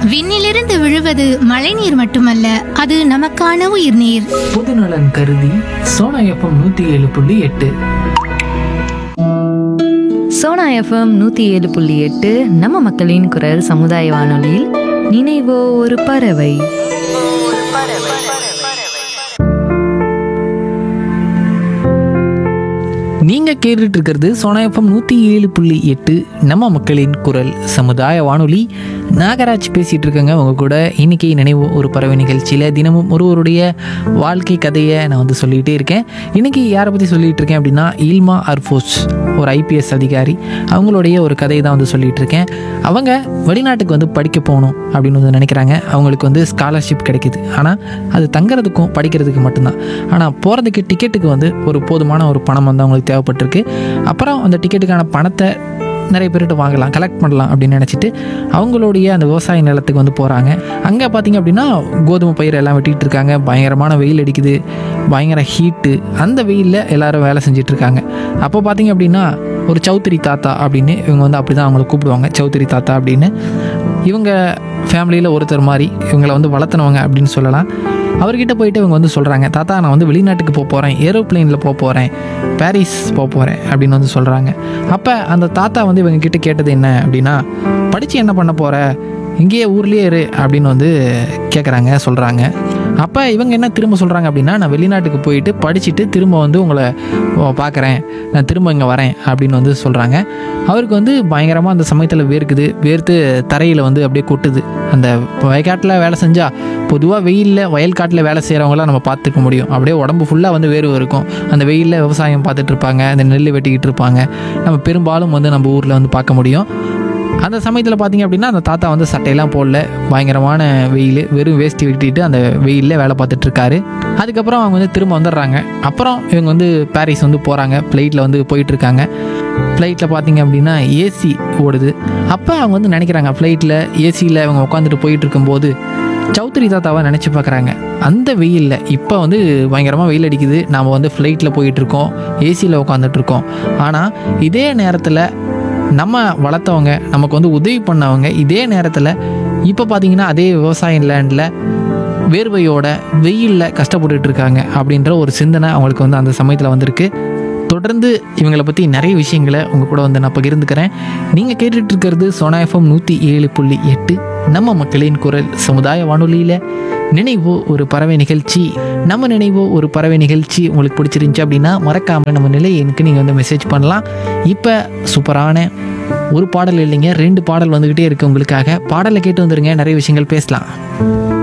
விண்ணிலிருந்து விழுவது மழைநீர் மட்டுமல்ல அது நமக்கான உயிர்நீர் பொதுநலன் கருதி சோனா எஃப்எம் நூற்றி ஏழு புள்ளி எட்டு சோனா எஃப்எம் நூற்றி ஏழு புள்ளி எட்டு நம்ம மக்களின் குரல் சமுதாய வானொலியில் நினைவோ ஒரு பறவை நீங்க கேட்டுட்டு இருக்கிறது சோனா எஃப்எம் நூற்றி ஏழு புள்ளி எட்டு நம்ம மக்களின் குரல் சமுதாய வானொலி நாகராஜ் பேசிட்டு இருக்கேங்க உங்க கூட இன்னைக்கு நினைவு ஒரு பறவை நிகழ்ச்சியில் தினமும் ஒருவருடைய வாழ்க்கை கதையை நான் வந்து சொல்லிகிட்டே இருக்கேன் இன்னைக்கு யாரை பற்றி சொல்லிட்டு இருக்கேன் அப்படின்னா இல்மா அர்ஃபோஸ் ஒரு ஐபிஎஸ் அதிகாரி அவங்களுடைய ஒரு கதையை தான் வந்து சொல்லிட்டு இருக்கேன் அவங்க வெளிநாட்டுக்கு வந்து படிக்க போகணும் அப்படின்னு வந்து நினைக்கிறாங்க அவங்களுக்கு வந்து ஸ்காலர்ஷிப் கிடைக்குது ஆனால் அது தங்குறதுக்கும் படிக்கிறதுக்கு மட்டும்தான் ஆனால் போகிறதுக்கு டிக்கெட்டுக்கு வந்து ஒரு போதுமான ஒரு பணம் வந்து அவங்களுக்கு தேவைப்பட்டிருக்கு அப்புறம் அந்த டிக்கெட்டுக்கான பணத்தை நிறைய பேர்கிட்ட வாங்கலாம் கலெக்ட் பண்ணலாம் அப்படின்னு நினச்சிட்டு அவங்களுடைய அந்த விவசாய நிலத்துக்கு வந்து போகிறாங்க அங்கே பார்த்தீங்க அப்படின்னா கோதுமை பயிர் எல்லாம் வெட்டிகிட்டு இருக்காங்க பயங்கரமான வெயில் அடிக்குது பயங்கர ஹீட்டு அந்த வெயிலில் எல்லாரும் வேலை செஞ்சுட்டு இருக்காங்க அப்போ பார்த்தீங்க அப்படின்னா ஒரு சௌத்ரி தாத்தா அப்படின்னு இவங்க வந்து அப்படி தான் அவங்கள கூப்பிடுவாங்க சௌத்ரி தாத்தா அப்படின்னு இவங்க ஃபேமிலியில் ஒருத்தர் மாதிரி இவங்களை வந்து வளர்த்துனவங்க அப்படின்னு சொல்லலாம் அவர்கிட்ட போயிட்டு இவங்க வந்து சொல்கிறாங்க தாத்தா நான் வந்து வெளிநாட்டுக்கு போக போகிறேன் ஏரோப்ளேனில் போக போகிறேன் பாரிஸ் போக போகிறேன் அப்படின்னு வந்து சொல்கிறாங்க அப்போ அந்த தாத்தா வந்து இவங்க கிட்ட கேட்டது என்ன அப்படின்னா படித்து என்ன பண்ண போகிற இங்கேயே ஊர்லேயே இரு அப்படின்னு வந்து கேட்குறாங்க சொல்கிறாங்க அப்போ இவங்க என்ன திரும்ப சொல்கிறாங்க அப்படின்னா நான் வெளிநாட்டுக்கு போயிட்டு படிச்சுட்டு திரும்ப வந்து உங்களை பார்க்குறேன் நான் திரும்ப இங்கே வரேன் அப்படின்னு வந்து சொல்கிறாங்க அவருக்கு வந்து பயங்கரமாக அந்த சமயத்தில் வேர்க்குது வேர்த்து தரையில் வந்து அப்படியே கொட்டுது அந்த வயக்காட்டில் வேலை செஞ்சால் பொதுவாக வெயிலில் வயல்காட்டில் வேலை செய்கிறவங்களாம் நம்ம பார்த்துக்க முடியும் அப்படியே உடம்பு ஃபுல்லாக வந்து வேர்வை இருக்கும் அந்த வெயிலில் விவசாயம் பார்த்துட்டு இருப்பாங்க அந்த நெல் வெட்டிக்கிட்டு இருப்பாங்க நம்ம பெரும்பாலும் வந்து நம்ம ஊரில் வந்து பார்க்க முடியும் அந்த சமயத்தில் பார்த்தீங்க அப்படின்னா அந்த தாத்தா வந்து சட்டையெல்லாம் போடல பயங்கரமான வெயில் வெறும் வேஷ்டி வெட்டிட்டு அந்த வெயிலில் வேலை பார்த்துட்டு இருக்காரு அதுக்கப்புறம் அவங்க வந்து திரும்ப வந்துடுறாங்க அப்புறம் இவங்க வந்து பாரிஸ் வந்து போகிறாங்க ஃப்ளைட்டில் வந்து போயிட்டு இருக்காங்க ஃப்ளைட்டில் பார்த்தீங்க அப்படின்னா ஏசி ஓடுது அப்போ அவங்க வந்து நினைக்கிறாங்க ஃப்ளைட்டில் ஏசியில் இவங்க உட்காந்துட்டு போயிட்டு இருக்கும்போது சௌத்ரி தாத்தாவை நினச்சி பார்க்குறாங்க அந்த வெயிலில் இப்போ வந்து பயங்கரமாக வெயில் அடிக்குது நாம் வந்து ஃப்ளைட்டில் போயிட்டுருக்கோம் ஏசியில் உட்காந்துட்டு இருக்கோம் ஆனால் இதே நேரத்தில் நம்ம வளர்த்தவங்க நமக்கு வந்து உதவி பண்ணவங்க இதே நேரத்தில் இப்போ பார்த்தீங்கன்னா அதே விவசாய லேண்டில் வேர்வையோட வெயிலில் கஷ்டப்பட்டுட்டு இருக்காங்க அப்படின்ற ஒரு சிந்தனை அவங்களுக்கு வந்து அந்த சமயத்தில் வந்திருக்கு தொடர்ந்து இவங்களை பற்றி நிறைய விஷயங்களை உங்கள் கூட வந்து நான் பகிர்ந்துக்கிறேன் நீங்கள் கேட்டுட்டு இருக்கிறது சோனா எஃப்எம் நூற்றி ஏழு புள்ளி எட்டு நம்ம மக்களின் குரல் சமுதாய வானொலியில் நினைவோ ஒரு பறவை நிகழ்ச்சி நம்ம நினைவோ ஒரு பறவை நிகழ்ச்சி உங்களுக்கு பிடிச்சிருந்துச்சி அப்படின்னா மறக்காமல் நம்ம நிலை எனக்கு நீங்கள் வந்து மெசேஜ் பண்ணலாம் இப்போ சூப்பரான ஒரு பாடல் இல்லைங்க ரெண்டு பாடல் வந்துக்கிட்டே இருக்கு உங்களுக்காக பாடலை கேட்டு வந்துருங்க நிறைய விஷயங்கள் பேசலாம்